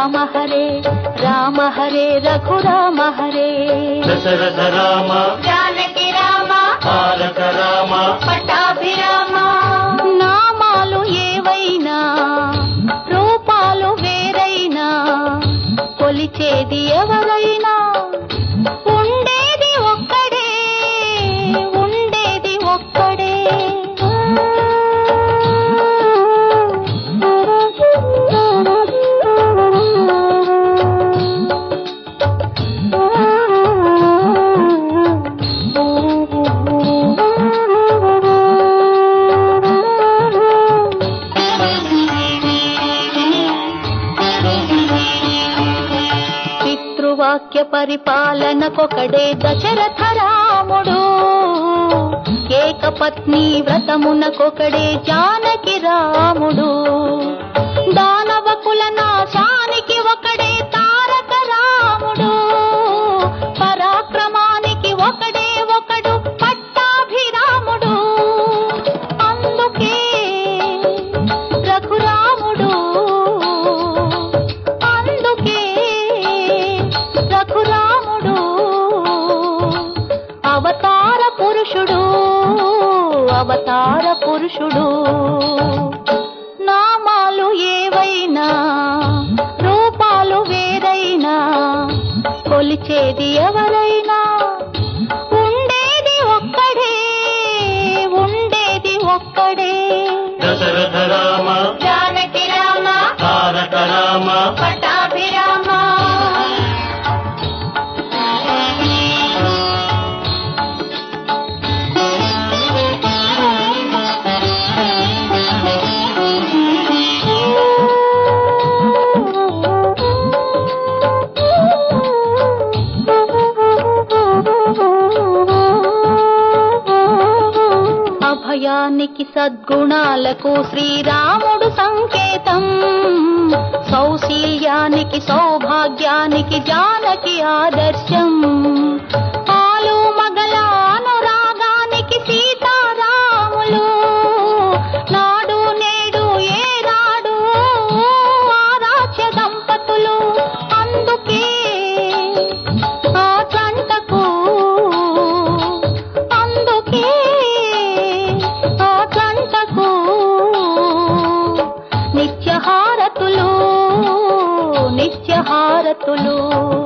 రామ హరే రామ హరే రఘురామ హరే దశరథ రామ జానకి రామ తారక రామ పటాభిరామ నామాలు ఏవైనా రూపాలు వేరైనా కొలిచేది ఎవరైనా ఉండేది ఒక్కడే ఉండేది ఒక్కడే పితృవాక్య పరిపాలనకొకడే దశరథ రాముడు ఏకపత్ని వ్రతమునకొకడే జానకి రాముడు దానవ కుల నాశానికి ఒకడే తారక రాముడు పరాక్రమానికి ఒకడే ఒకడు పట్టాభిరాముడు అందుకే రఘురాముడు అందుకే రఘురాముడు అవతార పురుషుడు అవతార పురుషుడు నామాలు ఏవైనా రూపాలు వేరైనా కొలిచేది ఎవరైనా ఉండేది ఒక్కడే ఉండేది ఒక్కడే దశరథ రామ జానకి రామ తారక రామ పటాభిరామ అభయానికి సద్గుణాలకు శ్రీరాముడు సంకేతం సౌశీల్యానికి సౌభాగ్యానికి జానకి ఆదర్శం ఆలు మగల అనురాగానికి సీతారాములు నాడు నేడు ఏ నాడు ఆరాధ్య దంపతులు అందుకే ఆ జంటకు అందుకే ఆ జంటకు నిత్యహారతులు నిత్యహారతులు